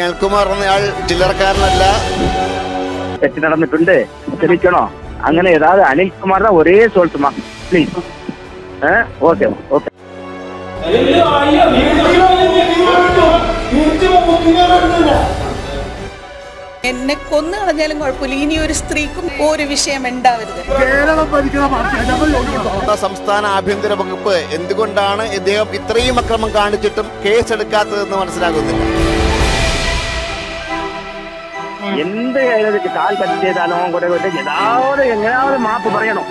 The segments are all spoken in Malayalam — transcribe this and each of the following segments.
അനിൽകുമാർ എന്നയാൾ ചില്ലറക്കാരനല്ല തെറ്റ് നടന്നിട്ടുണ്ട് ക്ഷമിക്കണോ അങ്ങനെ ഏതാவது അനിൽകുമാറിന്റെ ഒരേ സോൾട്ടുമാ പ്ലീസ് ഏഹ് ഓക്കെ ഓക്കെ എന്നെ കൊന്നു കളഞ്ഞാലും കുഴപ്പമില്ല ഇനി ഒരു സ്ത്രീക്കും ഒരു വിഷയം ഉണ്ടാവരുത് നമ്മുടെ സംസ്ഥാന ആഭ്യന്തര വകുപ്പ് എന്തുകൊണ്ടാണ് ഇദ്ദേഹം ഇത്രയും അക്രമം കാണിച്ചിട്ടും കേസെടുക്കാത്തതെന്ന് മനസ്സിലാകുന്നില്ല എന്ത് ഏതൊക്കെ കാൽ പറ്റിയതാണോ കൂടെ കൂടെ ഏതാവത് എങ്ങനെയാவது മാപ്പ് പറയണോ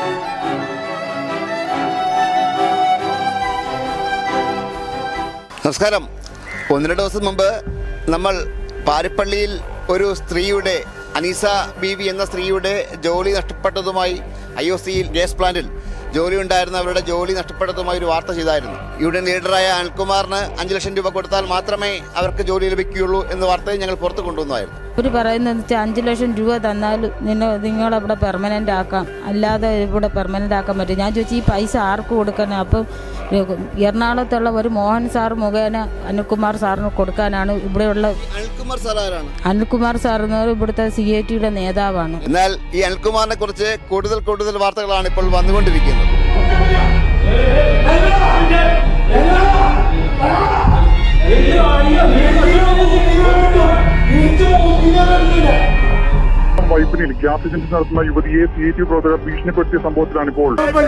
നമസ്കാരം ഒന്ന് രണ്ട് ദിവസം മുമ്പ് നമ്മൾ പാരിപ്പള്ളിയിൽ ഒരു സ്ത്രീയുടെ അനീസ ബീവി എന്ന സ്ത്രീയുടെ ജോലി നഷ്ടപ്പെട്ടതുമായി ഐ ഒ സിയിൽ ഗ്യാസ് പ്ലാന്റിൽ ജോലി ഉണ്ടായിരുന്ന അവരുടെ ജോലി നഷ്ടപ്പെട്ടതുമായി ഒരു വാർത്ത ചെയ്തായിരുന്നു യൂണിയൻ ലീഡറായ അനിൽകുമാറിന് അഞ്ച് ലക്ഷം രൂപ കൊടുത്താൽ മാത്രമേ അവർക്ക് ജോലി ലഭിക്കുകയുള്ളൂ എന്ന വാർത്തയും ഞങ്ങൾ പുറത്തു കൊണ്ടുവന്നായിരുന്നു അവർ പറയുന്നത് വെച്ചാൽ അഞ്ച് ലക്ഷം രൂപ തന്നാൽ നിന്നെ നിങ്ങളവിടെ പെർമനൻ്റ് ആക്കാം അല്ലാതെ ഇവിടെ പെർമനൻ്റ് ആക്കാൻ പറ്റും ഞാൻ ചോദിച്ചു ഈ പൈസ ആർക്ക് കൊടുക്കാനാണ് അപ്പം എറണാകുളത്തുള്ള ഒരു മോഹൻ സാർ മുഖേന അനിൽകുമാർ സാറിന് കൊടുക്കാനാണ് ഇവിടെയുള്ള അനിൽകുമാർ സാർ ആരാണ് അനിൽകുമാർ സാർ എന്ന് പറയുന്നത് ഇവിടുത്തെ സി ഐ ടിയുടെ നേതാവാണ് എന്നാൽ ഈ അനിൽകുമാറിനെ കുറിച്ച് കൂടുതൽ കൂടുതൽ വാർത്തകളാണ് ഇപ്പോൾ വന്നുകൊണ്ടിരിക്കുന്നത് വൈപ്പിനിൽ ഗ്യാസ് ഏജൻസി നടത്തുന്ന യുവതിയെ സി ഐ ടി പ്രവർത്തകർ ഭീഷണിപ്പെടുത്തിയ സംഭവത്തിലാണിപ്പോൾ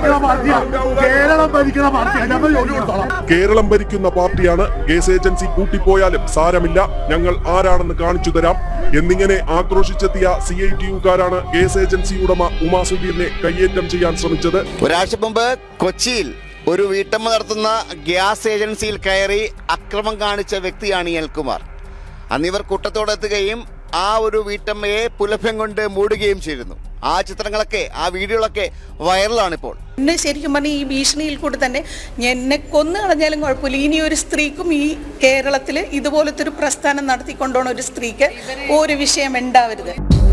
കേരളം ഭരിക്കുന്ന പാർട്ടിയാണ് ഗ്യാസ് ഏജൻസി കൂട്ടിപ്പോയാലും സാരമില്ല ഞങ്ങൾ ആരാണെന്ന് കാണിച്ചു തരാം എന്നിങ്ങനെ ആക്രോശിച്ചെത്തിയ സി ഐ ടി യുക്കാരാണ് ഗ്യാസ് ഏജൻസി ഉടമ ഉമാ സുധീറിനെ കയ്യേറ്റം ചെയ്യാൻ ശ്രമിച്ചത് ഒരാഴ്ച മുമ്പ് കൊച്ചിയിൽ ഒരു വീട്ടമ്മ നടത്തുന്ന ഗ്യാസ് ഏജൻസിയിൽ കയറി അക്രമം കാണിച്ച വ്യക്തിയാണ് ഈ അനിൽകുമാർ അന്ന് ഇവർ കൂട്ടത്തോടെത്തുകയും ആ ഒരു വീട്ടമ്മയെ പുലഭ്യം കൊണ്ട് മൂടുകയും ചെയ്തിരുന്നു ആ ചിത്രങ്ങളൊക്കെ ആ വീഡിയോകളൊക്കെ വൈറലാണിപ്പോൾ എന്നെ ശരിക്കും പറഞ്ഞാൽ ഈ ഭീഷണിയിൽ കൂടി തന്നെ എന്നെ കൊന്നു കളഞ്ഞാലും കുഴപ്പമില്ല ഇനി ഒരു സ്ത്രീക്കും ഈ കേരളത്തിൽ ഇതുപോലത്തെ ഒരു പ്രസ്ഥാനം നടത്തിക്കൊണ്ടുപോണ ഒരു സ്ത്രീക്ക് ഒരു വിഷയം ഉണ്ടാവരുത്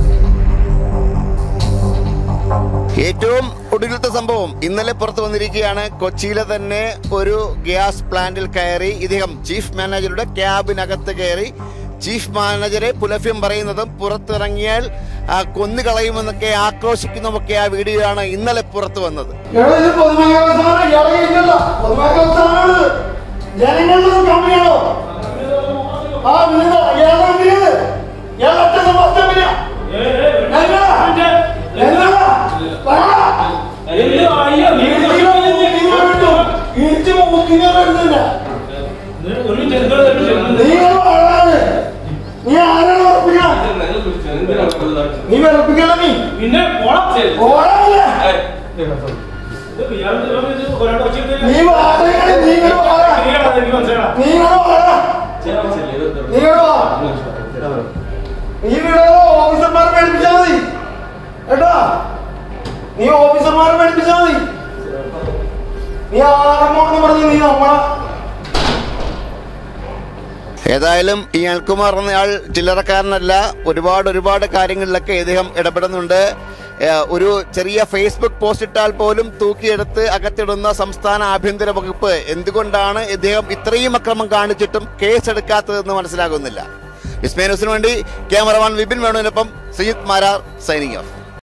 ഏറ്റവും ഒടുവിലത്തെ സംഭവം ഇന്നലെ പുറത്തു വന്നിരിക്കുകയാണ് കൊച്ചിയിലെ തന്നെ ഒരു ഗ്യാസ് പ്ലാന്റിൽ കയറി ഇദ്ദേഹം ചീഫ് മാനേജറുടെ ക്യാബിനകത്ത് കയറി ചീഫ് മാനേജരെ പുലഭ്യം പറയുന്നതും പുറത്തിറങ്ങിയാൽ ആ, കൊന്നുകളയുമെന്നൊക്കെ ആക്രോശിക്കുന്നതൊക്കെ ആ വീഡിയോ ആണ് ഇന്നലെ പുറത്തു വന്നത് എടാ, ഇത് പൊതുമേഖലാ സ്ഥാപനം, ഇയാളെ ഇല്ലല്ലോ. പൊതുമേഖലാ സ്ഥാപനമാണ്. ജനങ്ങളുടെ കമ്പനിയാണോ ആ വീട് ഏതാ വീട് ഏതൊക്കെ സമസ്തമില്ല നീ ആരാണ് ഉറപ്പിക്കാൻ നീ വിറപ്പിക്കല നീ പിന്നെ പോണം ഓടാനില്ല നീ വാടകയ്ക്ക് നീ ഇങ്ങോട്ട് വാടാ. നീ ഇങ്ങോട്ട് വാടാ. നീ ഇങ്ങോട്ട് വാ. നീ ഇവിടെ ഓഫീസർമാരെ പേടിപ്പിച്ചാ മതി കേട്ടോ നീ ഓഫീസർമാരെ പേടിപ്പിച്ചാ മതി നീ ആറമ്മോടെന്ന് പറഞ്ഞ് നീ നമ്മളെ ഏതായാലും ഈ അനിൽകുമാർ എന്നയാൾ ചില്ലറക്കാരനല്ല ഒരുപാട് ഒരുപാട് കാര്യങ്ങളിലൊക്കെ ഇദ്ദേഹം ഇടപെടുന്നുണ്ട് ഏഹ് ഒരു ചെറിയ ഫേസ്ബുക്ക് പോസ്റ്റ് ഇട്ടാൽ പോലും തൂക്കിയെടുത്ത് അകത്തിടുന്ന സംസ്ഥാന ആഭ്യന്തര വകുപ്പ് എന്തുകൊണ്ടാണ് ഇദ്ദേഹം ഇത്രയും അക്രമം കാണിച്ചിട്ടും കേസെടുക്കാത്തതെന്ന് മനസ്സിലാകുന്നില്ല വിസ്മയ ന്യൂസിന് വേണ്ടി ക്യാമറമാൻ വിപിൻ വേണുവിനൊപ്പം സയ്യിദ് മാരാർ സൈനിങ് ഓഫ്